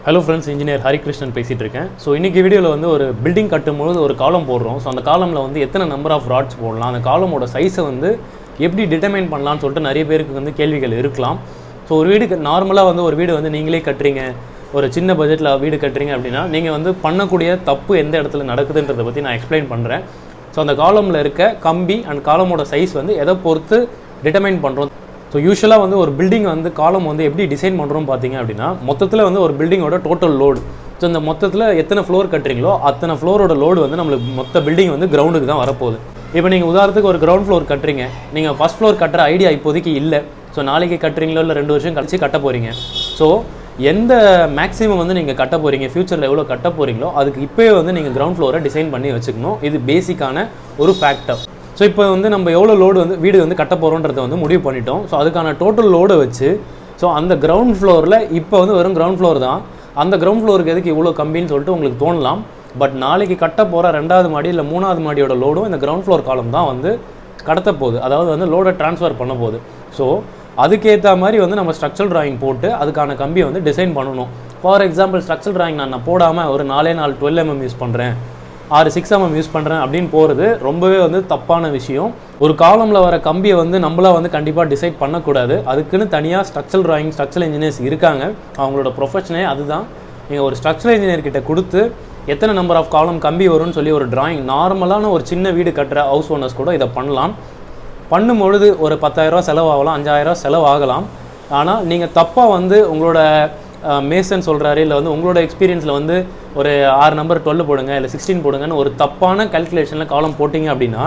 hello friends engineer Harikrishnan பேசிகிட்டு இருக்கேன் so இன்றைக்கி வீடியோவில் வந்து ஒரு பில்டிங் கட்டும்போது ஒரு காலம் போடுறோம் ஸோ அந்த காலமில் வந்து எத்தனை நம்பர் ஆஃப் ராட்ஸ் போடலாம் அந்த காலமோட சைஸை வந்து எப்படி டிட்டர்மைன் பண்ணலாம்னு சொல்லிட்டு நிறைய பேருக்கு வந்து கேள்விகள் இருக்கலாம் ஸோ ஒரு வீடு நார்மலாக வந்து ஒரு வீடு வந்து நீங்களே கட்டுறீங்க ஒரு சின்ன பட்ஜெட்டில் வீடு கட்டுறீங்க அப்படின்னா நீங்கள் வந்து பண்ணக்கூடிய தப்பு எந்த இடத்துல நடக்குதுன்றதை பற்றி நான் எக்ஸ்பிளைன் பண்ணுறேன் ஸோ அந்த காலமில் இருக்க கம்பி அண்ட் காலமோட சைஸ் வந்து எதை பொறுத்து டிட்டர்மைன் பண்ணுறோம் ஸோ யூஸ்வலாக வந்து ஒரு பில்டிங் வந்து காலம் வந்து எப்படி டிசைன் பண்ணுறோம் பார்த்தீங்க அப்படின்னா மொத்தத்தில் வந்து ஒரு பில்டிங்கோட டோட்டல் லோடு ஸோ இந்த மொத்தத்தில் எத்தனை ஃப்ளோர் கட்டுறீங்களோ அத்தனை ஃப்ளோரோட லோடு வந்து நம்மளுக்கு மொத்த பில்டிங் வந்து கிரவுண்டுக்கு தான் வரப்போகுது இப்போ நீங்கள் உதாரணத்துக்கு ஒரு கிரவுண்ட் ஃப்ளோர் கட்டுறீங்க நீங்கள் ஃபஸ்ட் ஃப்ளோர் கட்டுற ஐடியா இப்போதைக்கு இல்லை ஸோ நாளைக்கு கட்டுறீங்களோ இல்லை ரெண்டு வருஷம் கழிச்சு கட்ட போகிறீங்க ஸோ எந்த மேக்ஸிமம் வந்து நீங்கள் கட்ட போகிறீங்க ஃப்யூச்சரில் எவ்வளோ கட்ட போகிறீங்களோ அதுக்கு இப்போயே வந்து நீங்கள் கிரவுண்ட் ஃப்ளோரை டிசைன் பண்ணி வச்சுக்கணும் இது பேசிக்கான ஒரு ஃபேக்டர் ஸோ இப்போ வந்து நம்ம எவ்வளோ லோடு வந்து வீடு வந்து கட்ட போகிறோன்றதை வந்து முடிவு பண்ணிட்டோம் ஸோ அதுக்கான டோட்டல் லோடை வச்சு ஸோ அந்த கிரவுண்ட் ஃப்ளோரில் இப்போ வந்து வெறும் கிரவுண்ட் ஃப்ளோர் தான் அந்த கிரவுண்ட் ஃப்ளோருக்கு எதுக்கு இவ்வளோ கம்மின்னு சொல்லிட்டு உங்களுக்கு தோணலாம் பட் நாளைக்கு கட்ட போகிற ரெண்டாவது மாடி இல்லை மூணாவது மாடியோட லோடும் இந்த கிரவுண்ட் ஃப்ளோர் காலம் தான் வந்து கடத்த போகுது அதாவது வந்து லோடை ட்ரான்ஸ்ஃபர் பண்ண போகுது ஸோ அதுக்கேற்ற மாதிரி வந்து நம்ம ஸ்ட்ரக்சரல் டிராயிங் போட்டு அதுக்கான கம்பியை வந்து டிசைன் பண்ணணும் ஃபார் எக்ஸாம்பிள் ஸ்ட்ரக்சரல் டிராயிங் நான் நான் போடாமல் ஒரு நாலே நாலு டுவெல் எம்எம் யூஸ் பண்ணுறேன் ஆறு சிக்ஸ் எம்எம் யூஸ் பண்ணுறேன் அப்படின்னு போகிறது ரொம்பவே வந்து தப்பான விஷயம் ஒரு காலமில் வர கம்பியை வந்து நம்மளாக வந்து கண்டிப்பாக டிசைட் பண்ணக்கூடாது அதுக்குன்னு தனியாக ஸ்ட்ரக்சரல் டிராயிங் ஸ்ட்ரக்சரல் இன்ஜினியர்ஸ் இருக்காங்க அவங்களோட ப்ரொஃபஷனே அதுதான் நீங்கள் ஒரு ஸ்ட்ரக்சரல் இன்ஜினியர் கிட்ட கொடுத்து எத்தனை நம்பர் ஆஃப் காலம் கம்பி வரும்னு சொல்லி ஒரு டிராயிங் நார்மலான ஒரு சின்ன வீடு கட்டுற ஹவுஸ் ஓனர்ஸ் கூட இதை பண்ணலாம் பண்ணும்பொழுது ஒரு பத்தாயிரரூவா செலவாகலாம் அஞ்சாயிரரூவா செலவாகலாம் ஆனால் நீங்கள் தப்பாக வந்து உங்களோட மேசன் சொல்கிறாரு இல்லை வந்து உங்களோட எக்ஸ்பீரியன்ஸில் வந்து ஒரு ஆறு நம்பர் டுவெல் போடுங்க இல்லை சிக்ஸ்டீன் போடுங்கன்னு ஒரு தப்பான கால்குலேஷனில் காலம் போட்டிங்க அப்படின்னா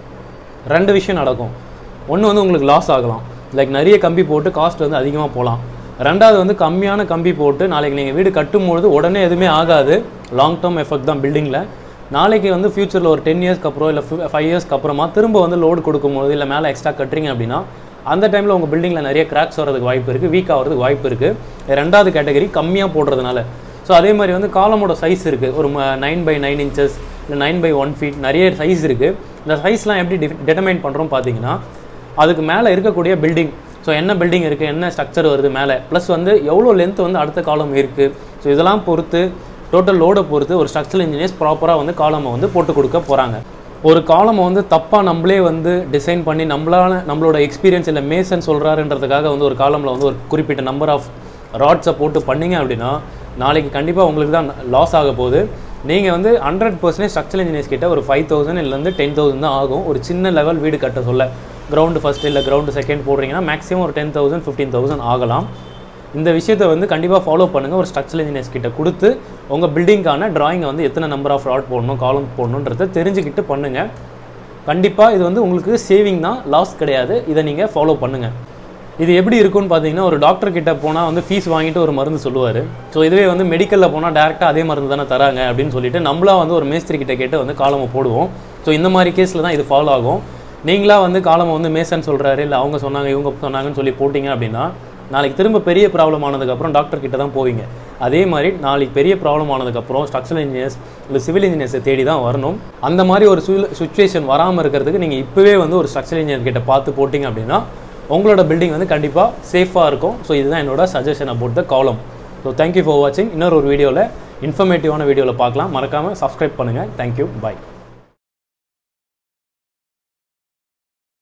ரெண்டு விஷயம் நடக்கும் ஒன்று வந்து உங்களுக்கு லாஸ் ஆகலாம் லைக் நிறைய கம்பி போட்டு காஸ்ட் வந்து அதிகமாக போகலாம் ரெண்டாவது வந்து கம்மியான கம்பி போட்டு நாளைக்கு நீங்கள் வீடு கட்டும்பொழுது உடனே எதுவுமே ஆகாது லாங் டேர்ம் எஃபெக்ட் தான் பில்டிங்கில் நாளைக்கு வந்து ஃப்யூச்சரில் ஒரு டென் இயர்ஸ்க்கு அப்புறம் இல்லை ஃபைவ் இயர்ஸ்க்கு அப்புறமா திரும்ப வந்து லோடு கொடுக்கும்போது இல்லை மேலே எக்ஸ்ட்ரா கட்டுறீங்க அப்படின்னா அந்த டைமில் உங்கள் பில்டிங்கில் நிறைய கிராக்ஸ் வரதுக்கு வாய்ப்பு இருக்குது வீக் ஆகிறதுக்கு வாய்ப்பு இருக்குது ரெண்டாவது கேட்டகரி கம்மியாக போடுறதுனால ஸோ அதே மாதிரி வந்து காலமோட சைஸ் இருக்குது ஒரு நைன் பை நைன் இன்ச்சஸ் இல்லை நைன் பை ஒன் ஃபீட் நிறைய சைஸ் இருக்குது இந்த சைஸ்லாம் எப்படி டி டிட்டர்மைன் பண்ணுறோம் பார்த்தீங்கன்னா அதுக்கு மேலே இருக்கக்கூடிய பில்டிங் ஸோ என்ன பில்டிங் இருக்குது என்ன ஸ்ட்ரக்சர் வருது மேலே ப்ளஸ் வந்து எவ்வளோ லென்த் வந்து அடுத்த காலம் இருக்குது ஸோ இதெல்லாம் பொறுத்து டோட்டல் லோடை பொறுத்து ஒரு ஸ்ட்ரக்சரல் இன்ஜினியர்ஸ் ப்ராப்பராக வந்து காலமை வந்து போட்டு கொடுக்க போகிறாங்க ஒரு காலமை வந்து தப்பாக நம்மளே வந்து டிசைன் பண்ணி நம்மளால நம்மளோட எக்ஸ்பீரியன்ஸ் இல்லை மேசன் சொல்கிறாருன்றதுக்காக வந்து ஒரு காலமில் வந்து ஒரு குறிப்பிட்ட நம்பர் ஆஃப் ராட்ஸை போட்டு பண்ணீங்க அப்படின்னா நாளைக்கு கண்டிப்பாக உங்களுக்கு தான் லாஸ் ஆக போகுது நீங்கள் வந்து ஹண்ட்ரட் பர்சன்டேஜ் ஸ்ட்ரக்சரல் இன்ஜினியர்ஸ் கிட்ட ஒரு ஃபைவ் தௌசண்ட் இல்லைருந்து டென் தௌசண்ட் தான் ஆகும் ஒரு சின்ன லெவல் வீடு கட்ட சொல்ல கிரவுண்டு ஃபஸ்ட் இல்லை கிரவுண்டு செகண்ட் போடுறீங்கன்னா மேக்ஸிமம் ஒரு டென் தௌசண்ட் ஃபிஃப்டீன் தௌசண்ட் ஆகலாம் இந்த விஷயத்தை வந்து கண்டிப்பாக ஃபாலோ பண்ணுங்கள் ஒரு ஸ்ட்ரக்சரல் இன்ஜினியர்ஸ் கிட்ட கொடுத்து உங்கள் பில்டிங்கான ட்ராயிங்கை வந்து எத்தனை நம்பர் ஆஃப் ராட் போடணும் காலம் போடணுன்றதை தெரிஞ்சுக்கிட்டு பண்ணுங்கள் கண்டிப்பாக இது வந்து உங்களுக்கு சேவிங் தான் லாஸ் கிடையாது இதை நீங்கள் ஃபாலோ பண்ணுங்கள் இது எப்படி இருக்கும்னு பார்த்தீங்கன்னா ஒரு டாக்டர் கிட்ட போனால் வந்து ஃபீஸ் வாங்கிட்டு ஒரு மருந்து சொல்லுவார் ஸோ இதுவே வந்து மெடிக்கலில் போனால் டேரெக்டாக அதே மருந்து தானே தராங்க அப்படின்னு சொல்லிட்டு நம்மளா வந்து ஒரு மேஸ்திரி கிட்ட கேட்டு வந்து காலமை போடுவோம் ஸோ இந்த மாதிரி கேஸில் தான் இது ஃபாலோ ஆகும் நீங்களா வந்து காலமை வந்து மேசன் சொல்கிறாரு இல்லை அவங்க சொன்னாங்க இவங்க சொன்னாங்கன்னு சொல்லி போட்டிங்க அப்படின்னா நாளைக்கு திரும்ப பெரிய ப்ராப்ளம் ஆனதுக்கப்புறம் டாக்டர் கிட்ட தான் போவீங்க அதே மாதிரி நாளைக்கு பெரிய ப்ராப்ளம் ஆனதுக்கப்புறம் ஸ்ட்ரக்சரல் இன்ஜினியர்ஸ் இல்லை சிவில் இன்ஜினியர்ஸை தேடி தான் வரணும் அந்த மாதிரி ஒரு சுச்சுவேஷன் வராமல் இருக்கிறதுக்கு நீங்கள் இப்போவே வந்து ஒரு ஸ்ட்ரக்சரல் இன்ஜினியர் கிட்ட பார்த்து போட்டிங்க அப்படின்னா உங்களோட பில்டிங் வந்து கண்டிப்பாக சேஃபாக இருக்கும் ஸோ இதுதான் என்னோட சஜஷன் அபவுட் த காலம் ஸோ தேங்க்யூ ஃபார் வாட்சிங் இன்னொரு ஒரு வீடியோவில் இன்ஃபர்மேட்டிவான வீடியோவில் பார்க்கலாம் மறக்காமல் சப்ஸ்கிரைப் பண்ணுங்கள் தேங்க்யூ பாய்